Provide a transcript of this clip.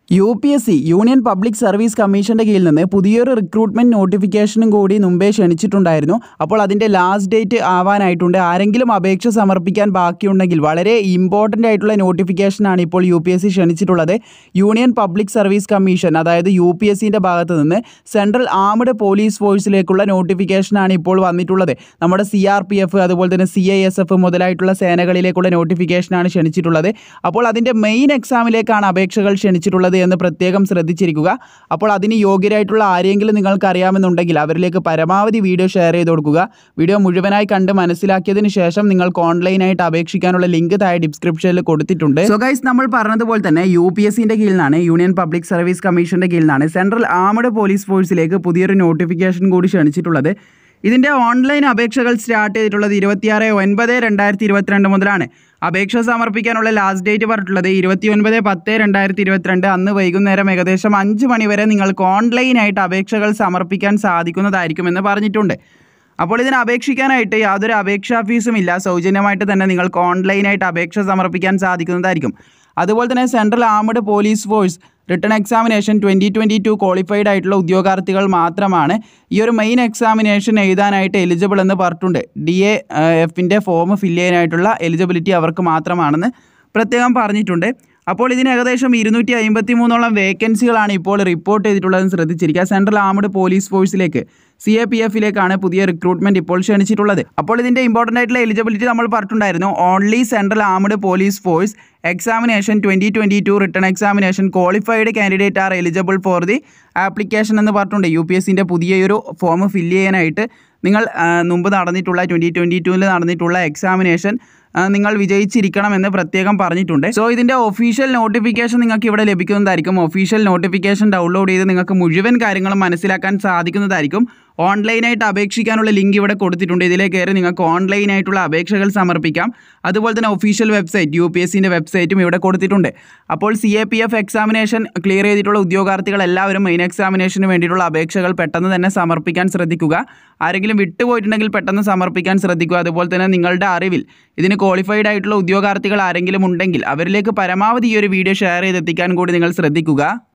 U P S C union public service കമ്മീഷൻ്റെ കീഴിൽ നിന്ന് പുതിയൊരു റിക്രൂട്ട്മെൻറ്റ് നോട്ടിഫിക്കേഷനും കൂടി മുമ്പേ ക്ഷണിച്ചിട്ടുണ്ടായിരുന്നു അപ്പോൾ അതിൻ്റെ ലാസ്റ്റ് ഡേറ്റ് ആവാനായിട്ടുണ്ട് ആരെങ്കിലും അപേക്ഷ സമർപ്പിക്കാൻ ബാക്കിയുണ്ടെങ്കിൽ വളരെ ഇമ്പോർട്ടൻ്റ് ആയിട്ടുള്ള നോട്ടിഫിക്കേഷനാണ് ഇപ്പോൾ യു പി എസ് സി ക്ഷണിച്ചിട്ടുള്ളത് യൂണിയൻ പബ്ലിക് സർവീസ് കമ്മീഷൻ അതായത് യു പി എസ് സിൻ്റെ ഭാഗത്ത് നിന്ന് സെൻട്രൽ ആംഡ് പോലീസ് ഫോഴ്സിലേക്കുള്ള നോട്ടിഫിക്കേഷനാണ് ഇപ്പോൾ വന്നിട്ടുള്ളത് നമ്മുടെ സി ആർ പി എഫ് അതുപോലെ തന്നെ സി ഐ എസ് എഫ് മുതലായിട്ടുള്ള സേനകളിലേക്കുള്ള നോട്ടിഫിക്കേഷനാണ് ക്ഷണിച്ചിട്ടുള്ളത് അപ്പോൾ അതിൻ്റെ മെയിൻ എക്സാമിലേക്കാണ് അപേക്ഷകൾ ക്ഷണിച്ചിട്ടുള്ളത് എന്ന് പ്രത്യേകം ശ്രദ്ധിച്ചിരിക്കുക അപ്പോൾ അതിന് യോഗ്യരായിട്ടുള്ള ആരെങ്കിലും നിങ്ങൾക്ക് അറിയാമെന്നുണ്ടെങ്കിൽ അവരിലേക്ക് പരമാവധി വീഡിയോ ഷെയർ ചെയ്ത് കൊടുക്കുക വീഡിയോ മുഴുവനായി കണ്ട് മനസ്സിലാക്കിയതിന് ശേഷം നിങ്ങൾക്ക് ഓൺലൈനായിട്ട് അപേക്ഷിക്കാനുള്ള ലിങ്ക് താഴെ ഡിസ്ക്രിപ്ഷനിൽ കൊടുത്തിട്ടുണ്ട് സോ ഗൈസ് നമ്മൾ പറഞ്ഞതുപോലെ തന്നെ യു പി എസ് സിൻ്റെ കീഴിലാണ് യൂണിയൻ പബ്ലിക് സർവീസ് കമ്മീഷൻ്റെ കീഴിലാണ് സെൻട്രൽ ആംഡ് പോലീസ് ഫോഴ്സിലേക്ക് പുതിയൊരു നോട്ടിഫിക്കേഷൻ കൂടി ക്ഷണിച്ചിട്ടുള്ളത് ഇതിൻ്റെ ഓൺലൈൻ അപേക്ഷകൾ സ്റ്റാർട്ട് ചെയ്തിട്ടുള്ളത് ഇരുപത്തിയാറ് ഒൻപത് രണ്ടായിരത്തി ഇരുപത്തിരണ്ട് മുതലാണ് അപേക്ഷ സമർപ്പിക്കാനുള്ള ലാസ്റ്റ് ഡേറ്റ് പറഞ്ഞിട്ടുള്ളത് ഇരുപത്തി ഒൻപത് പത്ത് രണ്ടായിരത്തി ഇരുപത്തിരണ്ട് അന്ന് വൈകുന്നേരം ഏകദേശം അഞ്ച് മണി വരെ നിങ്ങൾക്ക് ഓൺലൈനായിട്ട് അപേക്ഷകൾ സമർപ്പിക്കാൻ സാധിക്കുന്നതായിരിക്കുമെന്ന് പറഞ്ഞിട്ടുണ്ട് അപ്പോൾ ഇതിന് അപേക്ഷിക്കാനായിട്ട് യാതൊരു അപേക്ഷാ ഫീസും ഇല്ല സൗജന്യമായിട്ട് തന്നെ നിങ്ങൾക്ക് ഓൺലൈനായിട്ട് അപേക്ഷ സമർപ്പിക്കാൻ സാധിക്കുന്നതായിരിക്കും അതുപോലെ തന്നെ central armed police force written examination twenty twenty two qualified ആയിട്ടുള്ള ഉദ്യോഗാർത്ഥികൾ മാത്രമാണ് ഈ ഒരു മെയിൻ എക്സാമിനേഷൻ എഴുതാനായിട്ട് എലിജിബിൾ എന്ന് പറഞ്ഞിട്ടുണ്ട് ഡി എ എഫിൻ്റെ ഫോം ഫില്ല് ചെയ്യാനായിട്ടുള്ള എലിജിബിലിറ്റി അവർക്ക് മാത്രമാണെന്ന് പ്രത്യേകം പറഞ്ഞിട്ടുണ്ട് അപ്പോൾ ഇതിന് ഏകദേശം ഇരുന്നൂറ്റി അമ്പത്തി മൂന്നോളം വേക്കൻസികളാണ് ഇപ്പോൾ റിപ്പോർട്ട് ചെയ്തിട്ടുള്ളതെന്ന് ശ്രദ്ധിച്ചിരിക്കുക സെൻട്രൽ ആംഡ് പോലീസ് ഫോഴ്സിലേക്ക് സി എ പി എഫിലേക്കാണ് പുതിയ റിക്രൂട്ട്മെന്റ് ഇപ്പോൾ ക്ഷണിച്ചിട്ടുള്ളത് അപ്പോൾ ഇതിന്റെ ഇമ്പോർട്ടൻ്റ് ആയിട്ടുള്ള എലിജിബിലിറ്റി നമ്മൾ പറഞ്ഞിട്ടുണ്ടായിരുന്നു only central armed police force examination twenty twenty two written examination qualified candidate are eligible for the application എന്ന് പറഞ്ഞിട്ടുണ്ട് യു പി എസ് സിൻ്റെ പുതിയൊരു ഫോം ഫില്ല് ചെയ്യാനായിട്ട് നിങ്ങൾ ആ, മുമ്പ് നടന്നിട്ടുള്ള ട്വൻറ്റി ട്വൻറ്റി ടുവിൽ നടന്നിട്ടുള്ള എക്സാമിനേഷൻ ആ, നിങ്ങൾ വിജയിച്ചിരിക്കണമെന്ന് പ്രത്യേകം പറഞ്ഞിട്ടുണ്ട് സോ ഇതിൻ്റെ ഒഫീഷ്യൽ നോട്ടിഫിക്കേഷൻ നിങ്ങൾക്ക് ഇവിടെ ലഭിക്കുന്നതായിരിക്കും ഒഫീഷ്യൽ നോട്ടിഫിക്കേഷൻ ഡൗൺലോഡ് ചെയ്ത് നിങ്ങൾക്ക് മുഴുവൻ കാര്യങ്ങളും മനസ്സിലാക്കാൻ സാധിക്കുന്നതായിരിക്കും ഓൺലൈനായിട്ട് അപേക്ഷിക്കാനുള്ള ലിങ്ക് ഇവിടെ കൊടുത്തിട്ടുണ്ട് ഇതിലേക്ക് കയറി നിങ്ങൾക്ക് ഓൺലൈനായിട്ടുള്ള അപേക്ഷകൾ സമർപ്പിക്കാം അതുപോലെ തന്നെ official website U P S സിൻ്റെ വെബ്സൈറ്റും ഇവിടെ കൊടുത്തിട്ടുണ്ട് അപ്പോൾ C A P F examination clear ചെയ്തിട്ടുള്ള ഉദ്യോഗാർത്ഥികൾ എല്ലാവരും മെയിൻ എക്സാമിനേഷന് വേണ്ടിയിട്ടുള്ള അപേക്ഷകൾ പെട്ടെന്ന് തന്നെ സമർപ്പിക്കാൻ ശ്രദ്ധിക്കുക ആരെങ്കിലും വിട്ടുപോയിട്ടുണ്ടെങ്കിൽ പെട്ടെന്ന് സമർപ്പിക്കാൻ ശ്രദ്ധിക്കുക അതുപോലെ തന്നെ നിങ്ങളുടെ അറിവിൽ ഇതിന് ക്വാളിഫൈഡ് ആയിട്ടുള്ള ഉദ്യോഗാർത്ഥികൾ ആരെങ്കിലും ഉണ്ടെങ്കിൽ അവരിലേക്ക് പരമാവധി ഈ ഒരു വീഡിയോ ഷെയർ ചെയ്തെത്തിക്കാൻ കൂടി നിങ്ങൾ ശ്രദ്ധിക്കുക